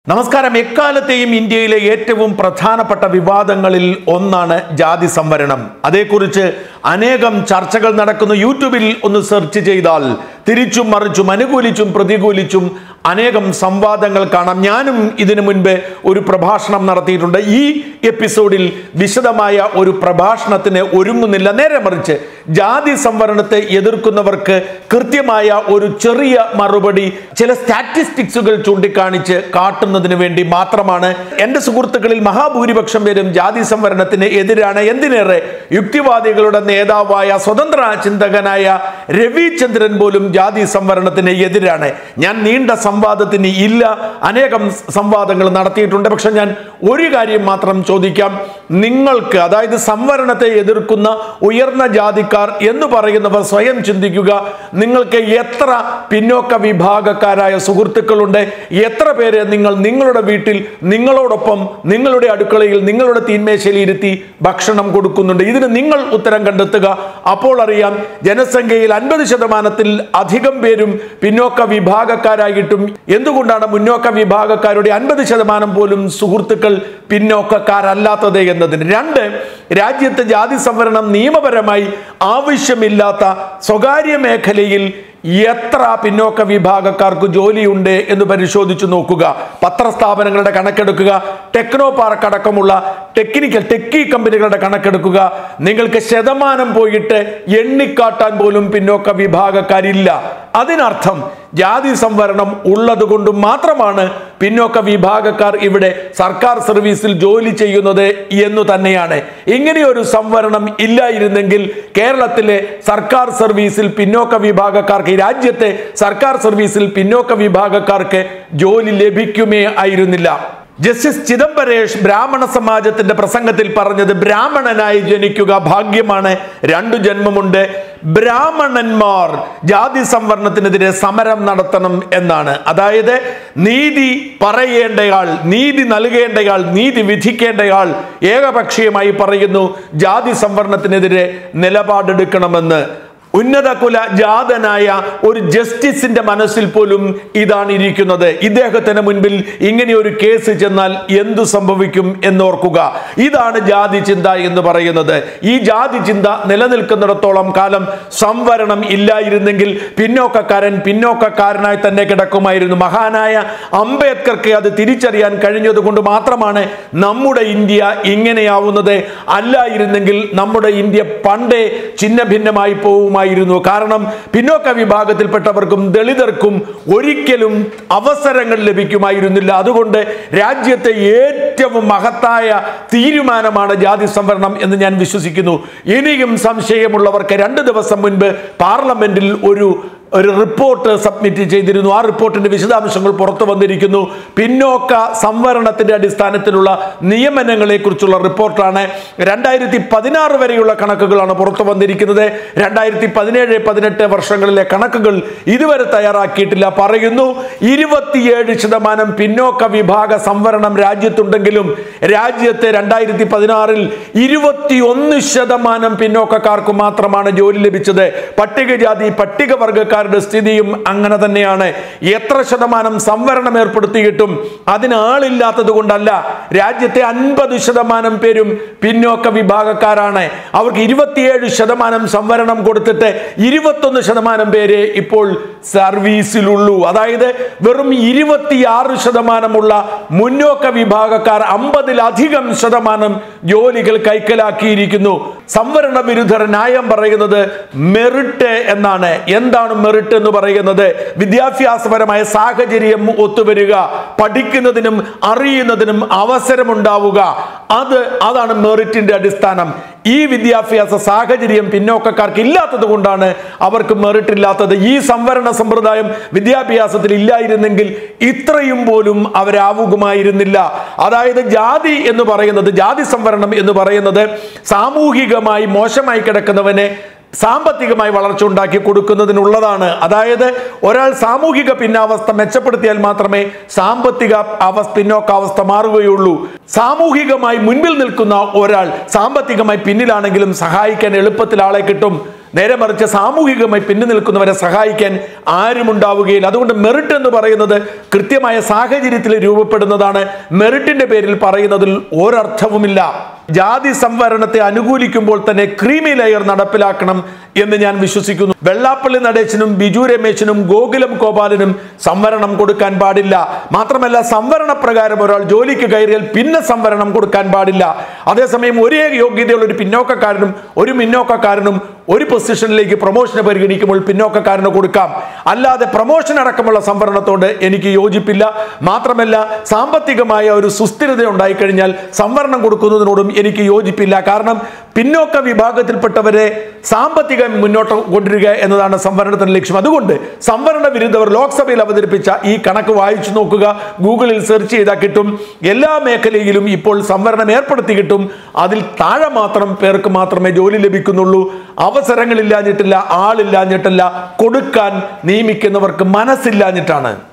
നമസ്കാരം എക്കാലത്തെയും ഇന്ത്യയിലെ ഏറ്റവും പ്രധാനപ്പെട്ട വിവാദങ്ങളിൽ ഒന്നാണ് ജാതി സംവരണം അതേക്കുറിച്ച് അനേകം ചർച്ചകൾ നടക്കുന്നു യൂട്യൂബിൽ ഒന്ന് സെർച്ച് ചെയ്താൽ തിരിച്ചും മറിച്ചും അനുകൂലിച്ചും പ്രതികൂലിച്ചും അനേകം സംവാദങ്ങൾ കാണാം ഞാനും ഇതിനു മുൻപ് ഒരു പ്രഭാഷണം നടത്തിയിട്ടുണ്ട് ഈ എപ്പിസോഡിൽ വിശദമായ ഒരു പ്രഭാഷണത്തിന് ഒരുങ്ങുന്നില്ല നേരെ മറിച്ച് ജാതി സംവരണത്തെ എതിർക്കുന്നവർക്ക് കൃത്യമായ ഒരു ചെറിയ മറുപടി ചില സ്റ്റാറ്റിസ്റ്റിക്സുകൾ ചൂണ്ടിക്കാണിച്ച് കാട്ടുന്നതിന് വേണ്ടി മാത്രമാണ് എൻ്റെ സുഹൃത്തുക്കളിൽ മഹാഭൂരിപക്ഷം പേരും ജാതി സംവരണത്തിന് എതിരാണ് എന്തിനേറെ യുക്തിവാദികളുടെ നേതാവായ സ്വതന്ത്ര ചിന്തകനായ രവിചന്ദ്രൻ പോലും ജാതി സംവരണത്തിന് എതിരാണ് ഞാൻ നീണ്ട സംവാദത്തിന് ഇല്ല അനേകം സംവാദങ്ങൾ നടത്തിയിട്ടുണ്ട് പക്ഷെ ഞാൻ ഒരു കാര്യം മാത്രം ചോദിക്കാം നിങ്ങൾക്ക് അതായത് സംവരണത്തെ എതിർക്കുന്ന ഉയർന്ന ജാതിക്കാർ എന്ന് പറയുന്നവർ സ്വയം ചിന്തിക്കുക നിങ്ങൾക്ക് എത്ര പിന്നോക്ക വിഭാഗക്കാരായ സുഹൃത്തുക്കളുണ്ട് എത്ര പേര് നിങ്ങൾ നിങ്ങളുടെ വീട്ടിൽ നിങ്ങളോടൊപ്പം നിങ്ങളുടെ അടുക്കളയിൽ നിങ്ങളുടെ തീന്മേശയിൽ ഇരുത്തി ഭക്ഷണം കൊടുക്കുന്നുണ്ട് ഇതിന് നിങ്ങൾ ഉത്തരം കണ്ടെത്തുക അപ്പോൾ അറിയാം ജനസംഖ്യയിൽ അൻപത് ശതമാനത്തിൽ അധികം പേരും പിന്നോക്ക വിഭാഗക്കാരായിട്ടും എന്തുകൊണ്ടാണ് മുന്നോക്ക വിഭാഗക്കാരുടെ അൻപത് ശതമാനം പോലും സുഹൃത്തുക്കൾ പിന്നോക്കക്കാരല്ലാത്തത് എന്നതിന് രണ്ട് രാജ്യത്ത് ജാതി സംവരണം നിയമപരമായി ആവശ്യമില്ലാത്ത സ്വകാര്യ മേഖലയിൽ എത്ര പിന്നോക്ക വിഭാഗക്കാർക്ക് ജോലിയുണ്ട് എന്ന് പരിശോധിച്ചു നോക്കുക പത്രസ്ഥാപനങ്ങളുടെ കണക്കെടുക്കുക ടെക്നോ പാർക്ക് അടക്കമുള്ള ടെക്നിക്കൽ ടെക്കി കമ്പനികളുടെ കണക്കെടുക്കുക നിങ്ങൾക്ക് ശതമാനം പോയിട്ട് എണ്ണിക്കാട്ടാൻ പോലും പിന്നോക്ക വിഭാഗക്കാരില്ല അതിനർത്ഥം ജാതി സംവരണം ഉള്ളത് കൊണ്ട് മാത്രമാണ് പിന്നോക്ക വിഭാഗക്കാർ ഇവിടെ സർക്കാർ സർവീസിൽ ജോലി ചെയ്യുന്നത് എന്നു തന്നെയാണ് ഇങ്ങനെയൊരു സംവരണം ഇല്ലായിരുന്നെങ്കിൽ കേരളത്തിലെ സർക്കാർ സർവീസിൽ പിന്നോക്ക വിഭാഗക്കാർക്ക് ഈ രാജ്യത്തെ സർക്കാർ സർവീസിൽ പിന്നോക്ക വിഭാഗക്കാർക്ക് ജോലി ലഭിക്കുമേ ആയിരുന്നില്ല ജസ്റ്റിസ് ചിദംബരേഷ് ബ്രാഹ്മണ സമാജത്തിന്റെ പ്രസംഗത്തിൽ പറഞ്ഞത് ബ്രാഹ്മണനായി ജനിക്കുക ഭാഗ്യമാണ് രണ്ടു ജന്മമുണ്ട് ബ്രാഹ്മണന്മാർ ജാതി സംവരണത്തിനെതിരെ സമരം നടത്തണം എന്നാണ് അതായത് നീതി പറയേണ്ടയാൾ നീതി നൽകേണ്ടയാൾ നീതി വിധിക്കേണ്ടയാൾ ഏകപക്ഷീയമായി പറയുന്നു ജാതി സംവരണത്തിനെതിരെ നിലപാടെടുക്കണമെന്ന് ഉന്നത കുല ജാതനായ ഒരു ജസ്റ്റിസിന്റെ മനസ്സിൽ പോലും ഇതാണ് ഇരിക്കുന്നത് ഇദ്ദേഹത്തിന് മുൻപിൽ ഇങ്ങനെ ഒരു കേസ് ചെന്നാൽ എന്തു സംഭവിക്കും എന്നോർക്കുക ഇതാണ് ജാതി ചിന്ത എന്ന് പറയുന്നത് ഈ ജാതി ചിന്ത നിലനിൽക്കുന്നിടത്തോളം കാലം സംവരണം ഇല്ലായിരുന്നെങ്കിൽ പിന്നോക്കക്കാരൻ പിന്നോക്കക്കാരനായി തന്നെ കിടക്കുമായിരുന്നു മഹാനായ അംബേദ്കർക്ക് അത് തിരിച്ചറിയാൻ കഴിഞ്ഞതുകൊണ്ട് മാത്രമാണ് നമ്മുടെ ഇന്ത്യ ഇങ്ങനെയാവുന്നത് അല്ലായിരുന്നെങ്കിൽ നമ്മുടെ ഇന്ത്യ പണ്ടേ ഛിന്ന ഭിന്നമായി പോവുമായിരുന്നു കാരണം പിന്നോക്ക വിഭാഗത്തിൽപ്പെട്ടവർക്കും ദളിതർക്കും ഒരിക്കലും അവസരങ്ങൾ ലഭിക്കുമായിരുന്നില്ല അതുകൊണ്ട് രാജ്യത്തെ ഏറ്റവും മഹത്തായ തീരുമാനമാണ് ജാതി സംവരണം എന്ന് ഞാൻ വിശ്വസിക്കുന്നു ഇനിയും സംശയമുള്ളവർക്ക് രണ്ട് ദിവസം മുൻപ് പാർലമെന്റിൽ ഒരു ഒരു റിപ്പോർട്ട് സബ്മിറ്റ് ചെയ്തിരുന്നു ആ റിപ്പോർട്ടിന്റെ വിശദാംശങ്ങൾ പുറത്തു വന്നിരിക്കുന്നു പിന്നോക്ക സംവരണത്തിന്റെ അടിസ്ഥാനത്തിലുള്ള നിയമനങ്ങളെ കുറിച്ചുള്ള റിപ്പോർട്ടാണ് രണ്ടായിരത്തി പതിനാറ് വരെയുള്ള കണക്കുകളാണ് പുറത്തു വന്നിരിക്കുന്നത് രണ്ടായിരത്തി പതിനേഴ് പതിനെട്ട് വർഷങ്ങളിലെ കണക്കുകൾ ഇതുവരെ തയ്യാറാക്കിയിട്ടില്ല പറയുന്നു ഇരുപത്തിയേഴ് ശതമാനം പിന്നോക്ക വിഭാഗ സംവരണം രാജ്യത്തുണ്ടെങ്കിലും രാജ്യത്തെ രണ്ടായിരത്തി പതിനാറിൽ ഇരുപത്തിയൊന്ന് ശതമാനം പിന്നോക്കക്കാർക്ക് മാത്രമാണ് ജോലി ലഭിച്ചത് പട്ടികജാതി പട്ടികവർഗക്കാർ സർക്കാരുടെ സ്ഥിതിയും അങ്ങനെ തന്നെയാണ് എത്ര ശതമാനം സംവരണം ഏർപ്പെടുത്തിയിട്ടും അതിന് ആളില്ലാത്തത് കൊണ്ടല്ല രാജ്യത്തെ അൻപത് ശതമാനം പേരും പിന്നോക്ക വിഭാഗക്കാരാണ് അവർക്ക് ഇരുപത്തിയേഴ് ശതമാനം സംവരണം കൊടുത്തിട്ട് ഇരുപത്തൊന്ന് ശതമാനം പേര് ഇപ്പോൾ സർവീസിലുള്ളൂ അതായത് വെറും ഇരുപത്തിയാറ് ശതമാനമുള്ള മുന്നോക്ക വിഭാഗക്കാർ അമ്പതിലധികം ശതമാനം ജോലികൾ കൈക്കലാക്കിയിരിക്കുന്നു സംവരണ വിരുദ്ധർ ന്യായം പറയുന്നത് മെറിറ്റ് എന്നാണ് എന്താണ് മെറിറ്റ് എന്ന് പറയുന്നത് വിദ്യാഭ്യാസപരമായ സാഹചര്യം ഒത്തുവരിക പഠിക്കുന്നതിനും അറിയുന്നതിനും അവസരമുണ്ടാവുക അത് അതാണ് മെറിറ്റിന്റെ അടിസ്ഥാനം ഈ വിദ്യാഭ്യാസ സാഹചര്യം പിന്നോക്കക്കാർക്ക് ഇല്ലാത്തത് കൊണ്ടാണ് അവർക്ക് മെറിറ്റ് ഇല്ലാത്തത് ഈ സംവരണ സമ്പ്രദായം വിദ്യാഭ്യാസത്തിൽ ഇല്ലായിരുന്നെങ്കിൽ ഇത്രയും പോലും അവരാവുകമായിരുന്നില്ല അതായത് ജാതി എന്ന് പറയുന്നത് ജാതി സംവരണം എന്ന് പറയുന്നത് സാമൂഹികമായി മോശമായി കിടക്കുന്നവനെ സാമ്പത്തികമായി വളർച്ച ഉണ്ടാക്കി കൊടുക്കുന്നതിനുള്ളതാണ് അതായത് ഒരാൾ സാമൂഹിക പിന്നാവസ്ഥ മെച്ചപ്പെടുത്തിയാൽ മാത്രമേ സാമ്പത്തിക അവസ്ഥ പിന്നോക്കാവസ്ഥ മാറുകയുള്ളൂ സാമൂഹികമായി മുൻപിൽ നിൽക്കുന്ന ഒരാൾ സാമ്പത്തികമായി പിന്നിലാണെങ്കിലും സഹായിക്കാൻ എളുപ്പത്തിൽ ആളെ കിട്ടും നേരെ മറിച്ച് സാമൂഹികമായി പിന്നു നിൽക്കുന്നവരെ സഹായിക്കാൻ ആരും ഉണ്ടാവുകയില്ല അതുകൊണ്ട് മെറിറ്റ് എന്ന് പറയുന്നത് കൃത്യമായ സാഹചര്യത്തിൽ രൂപപ്പെടുന്നതാണ് മെറിറ്റിന്റെ പേരിൽ പറയുന്നതിൽ ഒരർത്ഥവുമില്ല ജാതി സംവരണത്തെ അനുകൂലിക്കുമ്പോൾ തന്നെ ക്രീമി ലെയർ നടപ്പിലാക്കണം എന്ന് ഞാൻ വിശ്വസിക്കുന്നു വെള്ളാപ്പള്ളി നടേശനും ബിജു രമേശിനും ഗോകുലം ഗോപാലനും സംവരണം കൊടുക്കാൻ പാടില്ല മാത്രമല്ല സംവരണ പ്രകാരം ഒരാൾ ജോലിക്ക് കയറിയാൽ പിന്നെ സംവരണം കൊടുക്കാൻ പാടില്ല അതേസമയം ഒരേ യോഗ്യതയുള്ള ഒരു പിന്നോക്കക്കാരനും ഒരു മുന്നോക്കക്കാരനും ഒരു പൊസിഷനിലേക്ക് പ്രൊമോഷന് പരിഗണിക്കുമ്പോൾ പിന്നോക്കക്കാരന് കൊടുക്കാം അല്ലാതെ പ്രൊമോഷൻ അടക്കമുള്ള സംവരണത്തോട് എനിക്ക് യോജിപ്പില്ല മാത്രമല്ല സാമ്പത്തികമായ ഒരു സുസ്ഥിരത ഉണ്ടായിക്കഴിഞ്ഞാൽ സംവരണം കൊടുക്കുന്നതിനോടും എനിക്ക് യോജിപ്പില്ല കാരണം പിന്നോക്ക വിഭാഗത്തിൽപ്പെട്ടവരെ സാമ്പത്തികം മുന്നോട്ട് കൊണ്ടുവരിക എന്നതാണ് സംവരണത്തിന്റെ ലക്ഷ്യം അതുകൊണ്ട് സംവരണ വിരുദ്ധവർ ലോക്സഭയിൽ അവതരിപ്പിച്ച ഈ കണക്ക് വായിച്ചു നോക്കുക ഗൂഗിളിൽ സെർച്ച് ചെയ്താൽ കിട്ടും എല്ലാ മേഖലയിലും ഇപ്പോൾ സംവരണം ഏർപ്പെടുത്തി കിട്ടും അതിൽ താഴെ മാത്രം പേർക്ക് മാത്രമേ ജോലി ലഭിക്കുന്നുള്ളൂ അവസരങ്ങളില്ലാഞ്ഞിട്ടില്ല ആളില്ലാഞ്ഞിട്ടില്ല കൊടുക്കാൻ നിയമിക്കുന്നവർക്ക് മനസ്സില്ലാഞ്ഞിട്ടാണ്